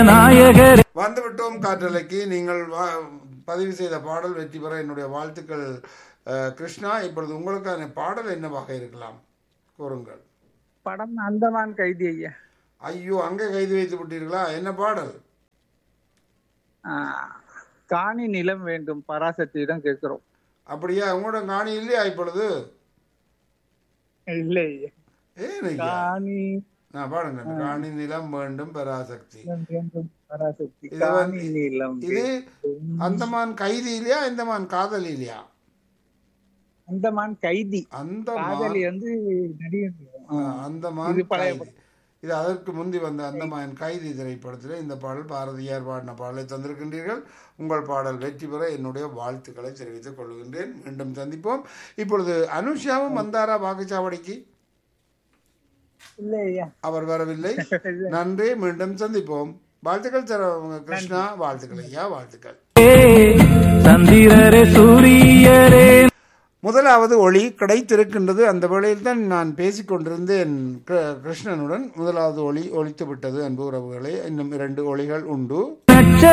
நாயகரே வந்துவிட்டோம் காற்றலைக்கு நீங்கள் வா- பதிவு செய்த பாடல் வெற்றி பெற என்னுடைய வாழ்த்துக்கள் அஹ், கிருஷ்ணா இப்பொழுது உங்களுக்கான பாடல் என்னவாக இருக்கலாம் கூறுங்கள் படம் அந்தமான் கைதி ஐயா ஐயோ அங்கே கைது வைத்து விட்டீர்களா என்ன பாடல் ஆஹ், காணி நிலம் வேண்டும் பராசக்தியிடம் கேட்கிறோம் அப்படியா உங்களோட காணி இல்லையா இப்பொழுது இல்லை ஐயா ஏன் ஐயா? காணி நான் பாடுங்க காணி நிலம் வேண்டும் பராசக்தி நிலம் வேண்டும் பராசக்தி இது காணி வந்து- நிலம் இது வேண்டும். அந்தமான் கைதி இல்லையா இந்தமான் காதல் இல்லையா அந்தமான் கைதி அந்த காதலி வந்து நடிகர் அந்தமான் இது பழைய கைதி இது அதற்கு முந்தி வந்த அந்தமான் கைதி திரைப்படத்தில் இந்த பாடல் பாரதியார் பாடின பாடலை தந்திருக்கின்றீர்கள் உங்கள் பாடல் வெற்றி பெற என்னுடைய வாழ்த்துக்களை தெரிவித்துக் கொள்கின்றேன் மீண்டும் சந்திப்போம் இப்பொழுது அனுஷாவும் வந்தாரா வாக்குச்சாவடிக்கு இல்லை ஐயா அவர் வரவில்லை நன்றி மீண்டும் சந்திப்போம் வாழ்த்துக்கள் தர கிருஷ்ணா வாழ்த்துக்கள் ஐயா வாழ்த்துக்கள் சந்திரரே சூரியரே முதலாவது ஒளி கிடைத்திருக்கின்றது அந்த வேளையில் தான் நான் பேசிக்கொண்டிருந்தேன் கிரு- கிருஷ்ணனுடன் முதலாவது ஒளி ஒலித்து விட்டது அன்பு உறவுகளே இன்னும் இரண்டு ஒளிகள் உண்டு நட்ச